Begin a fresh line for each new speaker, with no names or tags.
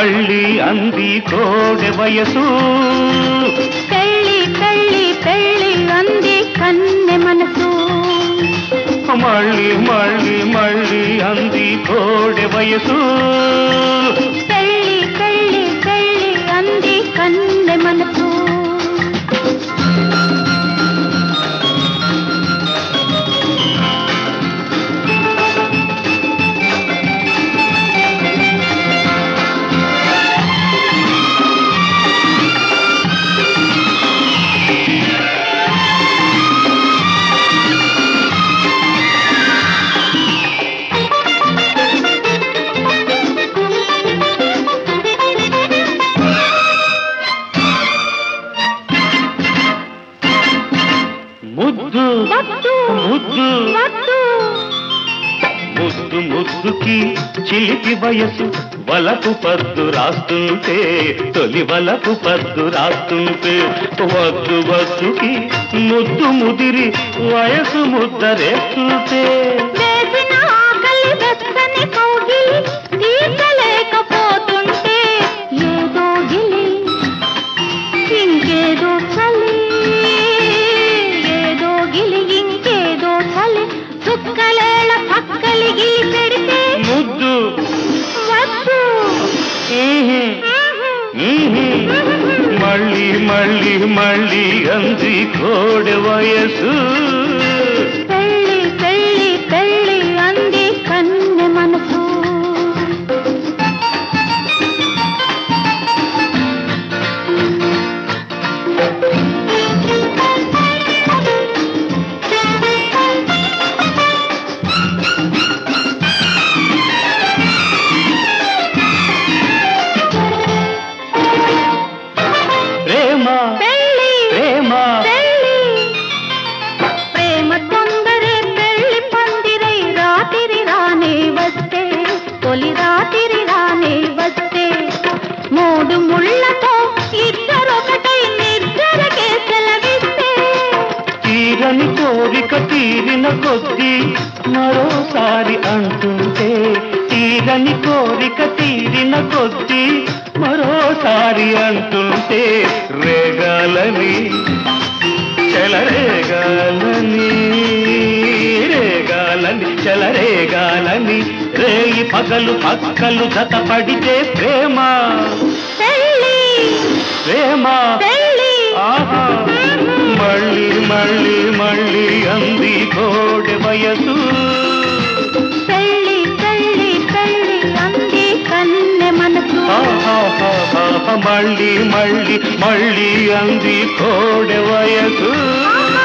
మళ్ళీ అంది కోడె వయసు
పెళ్ళి పెళ్ళి పెళ్ళి అంది కన్నె మనసు
మళ్ళీ మళ్ళీ మళ్ళీ అంది కోడె వయసు
పెళ్ళి పెళ్ళి పెళ్ళి అంది కన్నె మనసు
ముద్దు
వద్దు
ముద్దు
వద్దు
ముద్దు ముద్దుకి చిలిపి వయసు వలపు పద్దు రాస్తుంటే తొలి వలపు పద్దు రాస్తుంటే వద్దు వద్దుకి ముద్దు ముదిరి వయసు ముద్దరేస్తుంటే
వేసిన ఆకలి వెచ్చని కౌగిలి తీర్చలేకపోతుంటే ఏదో గిలి ఇంకేదో చలి ఏదో గిలి ఇంకేదో చలి చుక్కలేళ పక్కలి గిలి పెడితే
ముద్దు
వద్దు
ఊహు, ఊహు. మళ్ళీ మళ్ళీ మళ్ళీ అంది కోడె వయసు
పెళ్ళి పెళ్ళి పెళ్ళి అంది కన్నె మనసు
ప్రేమ
పెళ్ళి
ప్రేమ
పెళ్ళి ప్రేమ తొందరే పెళ్లి పందిరై రాత్రి రానే వస్తే తొలి రాత్రి రానే వస్తే మూడు ముళ్ళతో ఇద్దరొకటై నిద్దరకే సెలవిస్తే
తీరని కోరిక తీరిన కొద్దీ మరోసారి అంటుంటే తీరని కోరిక తీరిన కొద్దీ మరోసారి అంటుంటే రేగాలని చెలరేగాలని రేగాలని చెలరేగాలని రేయి పగలు పక్కలు జత పడితే ప్రేమ
పెళ్ళి
ప్రేమ
పెళ్ళి
ఆహా మళ్ళీ మళ్ళీ మళ్ళీ అంది కోడె వయసు
పెళ్ళి పెళ్ళి పెళ్ళి అంది కన్నె మనసు
ఆహాహాహా, మళ్ళీ మళ్ళీ మళ్ళీ అంది కోడె వయసు
ఆహా